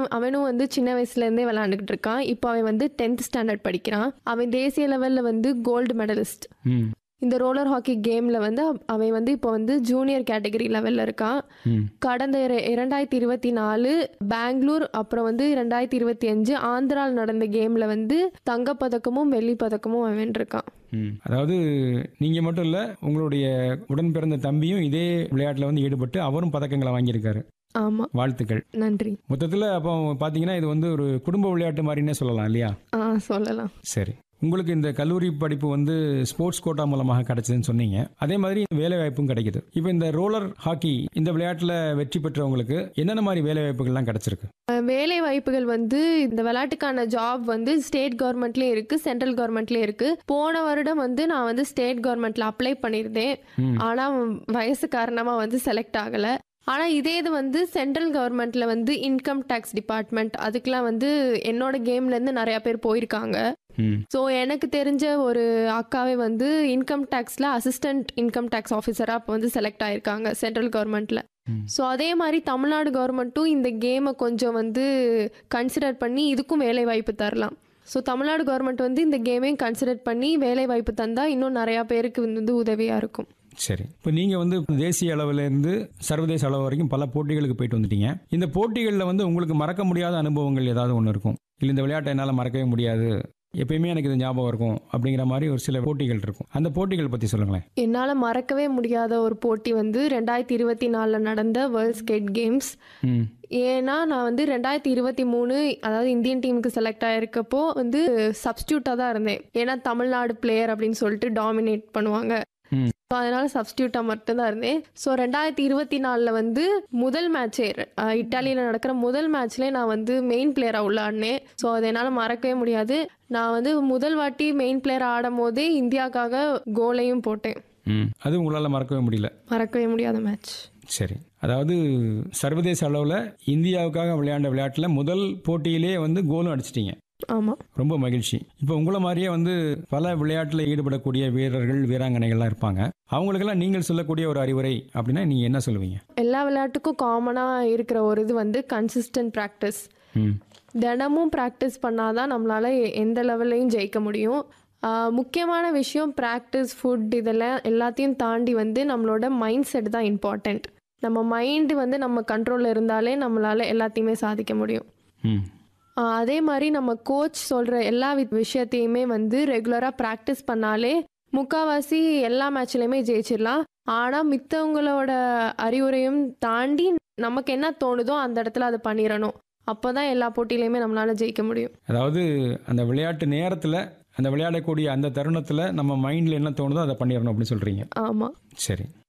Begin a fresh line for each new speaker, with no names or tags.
அவனும் வந்து சின்ன வயசுல இருந்தே விளையாண்டுக்கிட்டு இருக்கான் இப்போ அவன் வந்து டென்த் ஸ்டாண்டர்ட் படிக்கிறான் அவன் தேசிய லெவல்ல வந்து கோல்டு மெடலிஸ்ட்
ம்
இந்த ரோலர் ஹாக்கி கேம்ல வந்து அவ- அவன் வந்து இப்போ வந்து ஜூனியர் கேட்டகரி லெவல்ல இருக்கான்
ம்
கடந்த இர- இரண்டாயிரத்தி இருபத்தி நாலு பெங்களூர் அப்புறம் வந்து இரண்டாயிரத்தி இருபத்தி அஞ்சு ஆந்திராவில் நடந்த கேம்ல வந்து தங்கப்பதக்கமும் வெள்ளி பதக்கமும் அவன் வென்றிருக்கான்
ம் அதாவது நீங்கள் மட்டும் இல்லை உங்களுடைய உடன் பிறந்த தம்பியும் இதே விளையாட்டில் வந்து ஈடுபட்டு அவரும் பதக்கங்களை வாங்கியிருக்காரு
ஆமா
வாழ்த்துக்கள்
நன்றி
மொத்தத்தில் அப்போ பார்த்தீங்கன்னா இது வந்து ஒரு குடும்ப விளையாட்டு மாதிரினே சொல்லலாம் இல்லையா
ஆ சொல்லலாம்
சரி உங்களுக்கு இந்த கல்லூரி படிப்பு வந்து ஸ்போர்ட்ஸ் கோட்டா மூலமாக கிடைச்சதுன்னு சொன்னீங்க அதே மாதிரி வேலை வாய்ப்பும் கிடைக்குது இப்போ இந்த ரோலர் ஹாக்கி இந்த விளையாட்டில் வெற்றி பெற்றவங்களுக்கு என்னென்ன மாதிரி வேலை வாய்ப்புகள்லாம் கிடைச்சிருக்கு
அஹ் வேலை வாய்ப்புகள் வந்து இந்த விளையாட்டுக்கான ஜாப் வந்து ஸ்டேட் கவர்மெண்ட்லயும் இருக்கு சென்ட்ரல் கவர்மெண்ட்லயும் இருக்கு போன வருடம் வந்து நான் வந்து ஸ்டேட் கவர்மெண்ட்ல அப்ளை பண்ணியிருந்தேன்
ம்.
ஆனா வயசு காரணமா வந்து செலக்ட் ஆகல ஆனா இதே இது வந்து சென்ட்ரல் கவர்மெண்ட்ல வந்து இன்கம் டேக்ஸ் டிபார்ட்மெண்ட் அதுக்கெல்லாம் வந்து என்னோட கேம்ல இருந்து நிறைய பேர் போயிருக்காங்க
ம்
ஸோ எனக்கு தெரிஞ்ச ஒரு அக்காவே வந்து இன்கம் டேக்ஸில் அசிஸ்டன்ட் இன்கம் டேக்ஸ் ஆஃபீஸராக இப்போ வந்து செலக்ட் ஆயிருக்காங்க சென்ட்ரல் கவர்மெண்ட்டில்
ம்.
ஸோ அதே மாதிரி தமிழ்நாடு கவர்மெண்ட்டும் இந்த கேமை கொஞ்சம் வந்து கன்சிடர் பண்ணி இதுக்கும் வேலை வாய்ப்பு தரலாம் ஸோ தமிழ்நாடு கவர்மெண்ட் வந்து இந்த கேமையும் கன்சிடர் பண்ணி வேலை வாய்ப்பு தந்தால் இன்னும் நிறையா பேருக்கு வந்து உதவியாக இருக்கும்
சரி இப்போ நீங்கள் வந்து தேசிய அளவுல இருந்து சர்வதேச அளவு வரைக்கும் பல போட்டிகளுக்கு போயிட்டு வந்துட்டீங்க இந்த போட்டிகளில் வந்து உங்களுக்கு மறக்க முடியாத அனுபவங்கள் ஏதாவது ஒன்று இருக்கும் இல்லை இந்த விளையாட்டை என்னால் மறக்கவே முடியாது எப்பயுமே எனக்கு இது ஞாபகம் இருக்கும் அப்படிங்கிற மாதிரி ஒரு சில போட்டிகள் இருக்கும் அந்த போட்டிகள் பற்றி சொல்லுங்களேன்
என்னால் மறக்கவே முடியாத ஒரு போட்டி வந்து ரெண்டாயிரத்தி இருபத்தி நாலில் நடந்த வேர்ல்ட் ஸ்கேட் கேம்ஸ்
ம்
ஏன்னா நான் வந்து ரெண்டாயிரத்தி இருபத்தி மூணு அதாவது இந்தியன் டீமுக்கு செலக்ட் ஆயிருக்கப்போ வந்து சப்ஸ்டியூட்டாக தான் இருந்தேன் ஏன்னா தமிழ்நாடு பிளேயர் அப்படின்னு சொல்லிட்டு டாமினேட் பண்ணுவாங்க
ம்.
So, அதனால சப்ஸ்டியூட்டாக மட்டும்தான் இருந்தேன் ஸோ ரெண்டாயிரத்தி இருபத்தி நாலில் வந்து முதல் மேட்சே இட்டாலியில் நடக்கிற முதல் மேட்ச்லேயே நான் வந்து மெயின் பிளேயராக உள்ளாடினேன் ஸோ அது என்னால் மறக்கவே முடியாது நான் வந்து முதல் வாட்டி மெயின் பிளேயர் ஆடும் போதே இந்தியாவுக்காக கோலையும் போட்டேன்
ம் அது உங்களால் மறக்கவே முடியல
மறக்கவே முடியாத மேட்ச்
சரி அதாவது சர்வதேச அளவில் இந்தியாவுக்காக விளையாண்ட விளையாட்டில் முதல் போட்டியிலே வந்து கோலும் அடிச்சிட்டீங்க
ஆமாம்
ரொம்ப மகிழ்ச்சி இப்போ உங்களை மாதிரியே வந்து பல விளையாட்டில் ஈடுபடக்கூடிய வீரர்கள் வீராங்கனைகள்லாம் இருப்பாங்க அவங்களுக்கெல்லாம் நீங்கள் சொல்லக்கூடிய ஒரு அறிவுரை அப்படின்னா நீங்கள் என்ன சொல்லுவீங்க
எல்லா விளையாட்டுக்கும் காமனாக இருக்கிற ஒரு இது வந்து கன்சிஸ்டன்ட் ப்ராக்டிஸ்
ம்
தினமும் ப்ராக்டிஸ் பண்ணாதான் நம்மளால எ- எந்த லெவல்லையும் ஜெயிக்க முடியும் ஆஹ் முக்கியமான விஷயம் ப்ராக்டிஸ் ஃபுட் இதெல்லாம் எல்லாத்தையும் தாண்டி வந்து நம்மளோட மைண்ட் செட் தான் இம்பார்ட்டண்ட் நம்ம மைண்டு வந்து நம்ம கண்ட்ரோலில் இருந்தாலே நம்மளால எல்லாத்தையுமே சாதிக்க முடியும்
ம்
ஆஹ் அதே மாதிரி நம்ம கோச் சொல்கிற எல்லா வி- விஷயத்தையுமே வந்து ரெகுலராக ப்ராக்டிஸ் பண்ணாலே முக்கால்வாசி எல்லா மேட்ச்லையுமே ஜெயிச்சிடலாம் ஆனால் மித்தவங்களோட அறிவுரையும் தாண்டி நமக்கு என்ன தோணுதோ அந்த இடத்துல அதை பண்ணிடணும் அப்போ தான் எல்லா போட்டியிலையுமே நம்மளால ஜெயிக்க முடியும்
அதாவது அந்த விளையாட்டு நேரத்தில் அந்த விளையாடக்கூடிய அந்த தருணத்தில் நம்ம மைண்டில் என்ன தோணுதோ அதை பண்ணிடணும் அப்படின்னு சொல்கிறீங்க
ஆமாம்
சரி